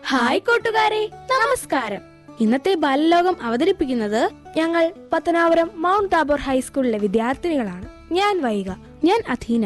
hi കൂട്ടുകാരെ നമസ്കാരം ഇന്നത്തെ ബാലലോകം അവതരിപ്പിക്കുന്നത് ഞങ്ങൾ പത്തനാപുരം മൗണ്ട് താബോർ ഹൈസ്കൂളിലെ വിദ്യാർത്ഥിനികളാണ് ഞാൻ വൈക ഞാൻ അധീന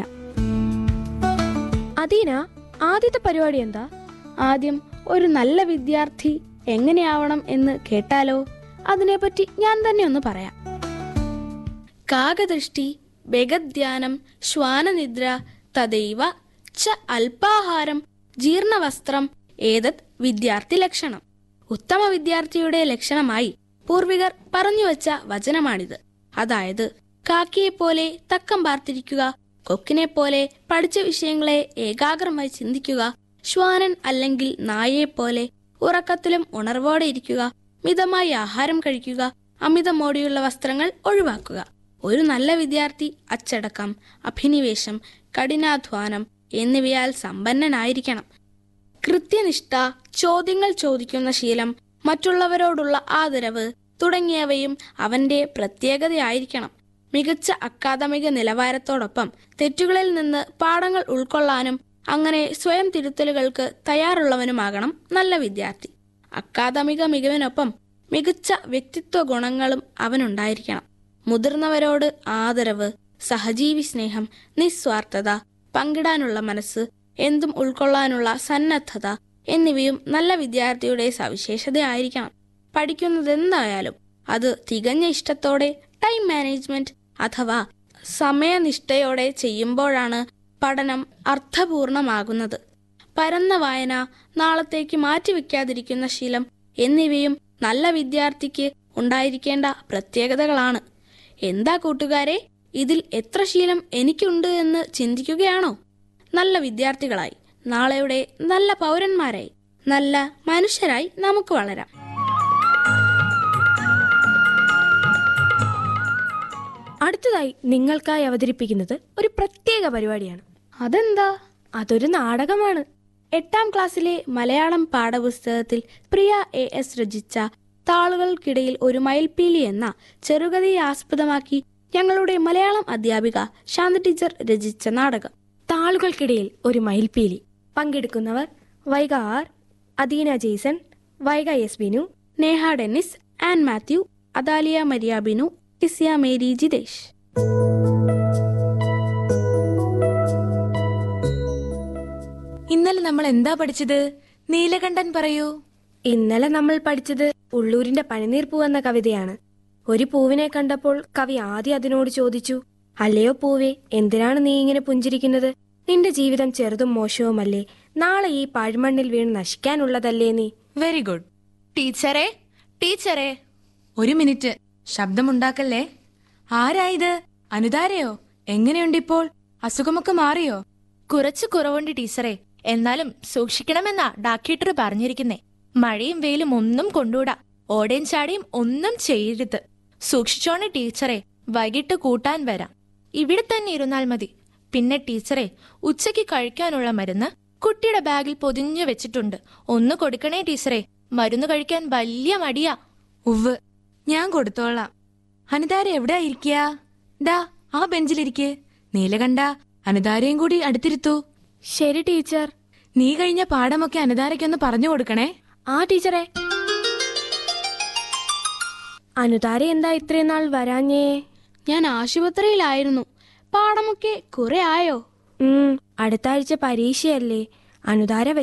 അദീന ആദ്യത്തെ പരിപാടി എന്താ ആദ്യം ഒരു നല്ല വിദ്യാർത്ഥി എങ്ങനെയാവണം എന്ന് കേട്ടാലോ അതിനെപ്പറ്റി ഞാൻ തന്നെ ഒന്ന് പറയാം കാകദൃഷ്ടി ബഗധ്യാനം ശ്വാനനിദ്ര തദൈവ ച അല്പാഹാരം ജീർണവസ്ത്രം ഏതത് വിദ്യാർത്ഥി ലക്ഷണം ഉത്തമ വിദ്യാർത്ഥിയുടെ ലക്ഷണമായി പൂർവികർ പറഞ്ഞുവച്ച വചനമാണിത് അതായത് കാക്കിയെപ്പോലെ തക്കം പാർത്തിരിക്കുക കൊക്കിനെപ്പോലെ പഠിച്ച വിഷയങ്ങളെ ഏകാഗ്രമായി ചിന്തിക്കുക ശ്വാനൻ അല്ലെങ്കിൽ നായയെപ്പോലെ ഉറക്കത്തിലും ഉണർവോടെ ഇരിക്കുക മിതമായി ആഹാരം കഴിക്കുക അമിതമോടിയുള്ള വസ്ത്രങ്ങൾ ഒഴിവാക്കുക ഒരു നല്ല വിദ്യാർത്ഥി അച്ചടക്കം അഭിനിവേശം കഠിനാധ്വാനം എന്നിവയാൽ സമ്പന്നനായിരിക്കണം കൃത്യനിഷ്ഠ ചോദ്യങ്ങൾ ചോദിക്കുന്ന ശീലം മറ്റുള്ളവരോടുള്ള ആദരവ് തുടങ്ങിയവയും അവന്റെ പ്രത്യേകതയായിരിക്കണം മികച്ച അക്കാദമിക നിലവാരത്തോടൊപ്പം തെറ്റുകളിൽ നിന്ന് പാഠങ്ങൾ ഉൾക്കൊള്ളാനും അങ്ങനെ സ്വയം തിരുത്തലുകൾക്ക് തയ്യാറുള്ളവനുമാകണം നല്ല വിദ്യാർത്ഥി അക്കാദമിക മികവിനൊപ്പം മികച്ച വ്യക്തിത്വ ഗുണങ്ങളും അവനുണ്ടായിരിക്കണം മുതിർന്നവരോട് ആദരവ് സഹജീവി സ്നേഹം നിസ്വാർത്ഥത പങ്കിടാനുള്ള മനസ്സ് എന്തും ഉൾക്കൊള്ളാനുള്ള സന്നദ്ധത എന്നിവയും നല്ല വിദ്യാർത്ഥിയുടെ സവിശേഷതയായിരിക്കണം പഠിക്കുന്നതെന്തായാലും അത് തികഞ്ഞ ഇഷ്ടത്തോടെ ടൈം മാനേജ്മെന്റ് അഥവാ സമയനിഷ്ഠയോടെ ചെയ്യുമ്പോഴാണ് പഠനം അർത്ഥപൂർണമാകുന്നത് പരന്ന വായന നാളത്തേക്ക് മാറ്റിവെക്കാതിരിക്കുന്ന ശീലം എന്നിവയും നല്ല വിദ്യാർത്ഥിക്ക് ഉണ്ടായിരിക്കേണ്ട പ്രത്യേകതകളാണ് എന്താ കൂട്ടുകാരെ ഇതിൽ എത്ര ശീലം എനിക്കുണ്ട് എന്ന് ചിന്തിക്കുകയാണോ നല്ല വിദ്യാർത്ഥികളായി നാളെയുടെ നല്ല പൗരന്മാരായി നല്ല മനുഷ്യരായി നമുക്ക് വളരാം അടുത്തതായി നിങ്ങൾക്കായി അവതരിപ്പിക്കുന്നത് ഒരു പ്രത്യേക പരിപാടിയാണ് അതെന്താ അതൊരു നാടകമാണ് എട്ടാം ക്ലാസ്സിലെ മലയാളം പാഠപുസ്തകത്തിൽ പ്രിയ എ എസ് രചിച്ച താളുകൾക്കിടയിൽ ഒരു മയിൽപ്പീലി എന്ന ചെറുകഥയെ ആസ്പദമാക്കി ഞങ്ങളുടെ മലയാളം അധ്യാപിക ശാന്ത ടീച്ചർ രചിച്ച നാടകം താളുകൾക്കിടയിൽ ഒരു മയിൽപീലി പങ്കെടുക്കുന്നവർ Vaiga R Adeena Jaison Vaiga S Binu Neha Dennis Ann Mathew Adalia Maria Binu Kezia Mary Jithesh ഇന്നലെ നമ്മൾ എന്താ പഠിച്ചത് നീലകണ്ഠൻ പറയൂ ഇന്നലെ നമ്മൾ പഠിച്ചത് ഉള്ളൂരിന്റെ പനിനീർ പൂ എന്ന കവിതയാണ് ഒരു പൂവിനെ കണ്ടപ്പോൾ കവി ആദ്യം അതിനോട് ചോദിച്ചു അല്ലയോ പൂവേ എന്തിനാണ് നീ ഇങ്ങനെ പുഞ്ചിരിക്കുന്നത് നിന്റെ ജീവിതം ചെറുതും മോശവുമല്ലേ നാളെ ഈ പാഴ്മണ്ണിൽ വീണ് നശിക്കാനുള്ളതല്ലേ നീ വെരി ഗുഡ് ടീച്ചറെ ടീച്ചറെ ഒരു മിനിറ്റ് ശബ്ദമുണ്ടാക്കല്ലേ ആരായത് അനുതാരയോ എങ്ങനെയുണ്ടിപ്പോൾ അസുഖമൊക്കെ മാറിയോ കുറച്ച് കുറവുണ്ട് ടീച്ചറെ എന്നാലും സൂക്ഷിക്കണമെന്നാ ഡാക്ടർ പറഞ്ഞിരിക്കുന്നേ മഴയും വെയിലും ഒന്നും കൊണ്ടൂടാ ഓടയും ചാടിയും ഒന്നും ചെയ്യരുത് സൂക്ഷിച്ചോണേ ടീച്ചറെ വൈകിട്ട് കൂട്ടാൻ വരാം ഇവിടെ തന്നെ ഇരുന്നാൽ മതി പിന്നെ ടീച്ചറെ ഉച്ചയ്ക്ക് കഴിക്കാനുള്ള മരുന്ന് കുട്ടിയുടെ ബാഗിൽ പൊതിഞ്ഞു വെച്ചിട്ടുണ്ട് ഒന്ന് കൊടുക്കണേ ടീച്ചറെ മരുന്ന് കഴിക്കാൻ വലിയ മടിയാ ഉവ് ഞാൻ കൊടുത്തോളാം അനുതാര എവിടെയാ ഇരിക്കുക ദാ ആ ബെഞ്ചിലിരിക്കെ നീലകണ്ഠ അനുതാരയും കൂടി അടുത്തിരുത്തു ശരി ടീച്ചർ നീ കഴിഞ്ഞ പാഠമൊക്കെ അനുതാരയ്ക്കൊന്ന് പറഞ്ഞു കൊടുക്കണേ ആ ടീച്ചറെ അനുതാര എന്താ ഇത്രയും നാൾ വരാഞ്ഞേ ഞാൻ ആശുപത്രിയിലായിരുന്നു പാഠമൊക്കെ കുറെ ആയോ ഉം അടുത്ത ആഴ്ച പരീക്ഷയല്ലേ അനുതാര